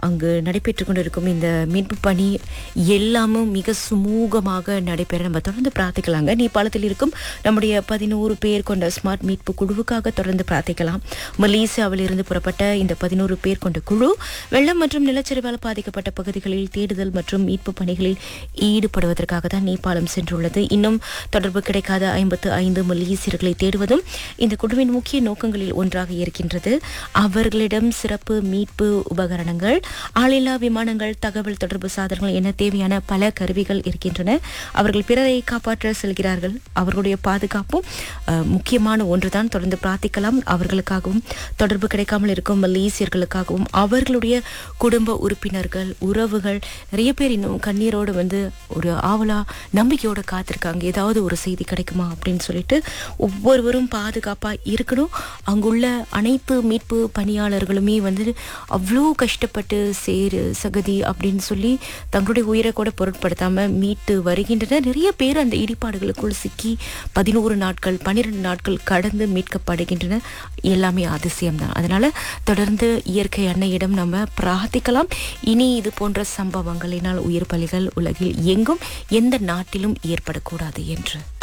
அங்கு நடைபெற்று கொண்டிருக்கும் இந்த மீட்பு பணி எல்லாமும் மிக சுமூகமாக நடைபெற நம்ம தொடர்ந்து பிரார்த்திக்கலாங்க நேபாளத்தில் இருக்கும் நம்முடைய பதினோரு பேர் கொண்ட ஸ்மார்ட் மீட்பு குழுவுக்காக தொடர்ந்து பிரார்த்திக்கலாம் மலேசியாவில் இருந்து புறப்பட்ட இந்த பதினோரு பேர் கொண்ட குழு வெள்ளம் மற்றும் நிலச்சரிவால் பாதிக்கப்பட்ட பகுதிகளில் தேடுதல் மற்றும் மீட்பு பணிகளில் ஈடுபடுவதற்காக தான் நேபாளம் சென்றுள்ளது இன்னும் தொடர்பு கிடைக்காத ஐம்பத்து ஐந்து மலேசியர்களை தேடுவதும் இந்த குழுவின் முக்கிய நோக்கங்களில் ஒன்றாக இருக்கின்றது அவர்களிடம் சிறப்பு மீட்பு உபகரணங்கள் ஆளில்லா விமானங்கள் தகவல் தொடர்பு சாதனங்கள் என தேவையான பல கருவிகள் இருக்கின்றன அவர்கள் பிறரை காப்பாற்ற செல்கிறார்கள் அவர்களுடைய பாதுகாப்பும் அஹ், முக்கியமான ஒன்றுதான் தொடர்ந்து பிரார்த்திக்கலாம் அவர்களுக்காகவும் தொடர்பு கிடைக்காமல் இருக்கும் மலேசியர்களுக்காகவும் அவர்களுடைய குடும்ப உறுப்பினர்கள் உறவுகள் நிறைய பேர் இன்னும் கண்ணீரோடு வந்து ஒரு ஆவலா நம்பிக்கையோட காத்திருக்காங்க ஏதாவது ஒரு செய்தி கிடைக்குமா அப்படின்னு சொல்லிட்டு ஒவ்வொருவரும் பாதுகாப்பா இருக்கணும் அங்குள்ள அனைத்து மீட்பு பணியாளர்களுமே வந்து அவ்வளோ கஷ்டப்பட்டு சேரு சகதி அப்படின்னு சொல்லி தங்களுடைய உயிரை கூட பொருட்படுத்தாம மீட்டு வருகின்றனர் நிறைய பேர் அந்த இடிபாடுகளுக்குள் சிக்கி பதினோரு நாட்கள் பன்னிரெண்டு நாட்கள் கடந்து மீட்கப்படுகின்றன எல்லாமே அதிசயம்தான் அதனால தொடர்ந்து இயற்கை அன்னையிடம் நம்ம பிரார்த்திக்கலாம் இனி இது போன்ற சம்பவங்களினால் உயிர் பலிகள் உலகில் எங்கும் எந்த நாட்டிலும் ஏற்படக்கூடாது என்று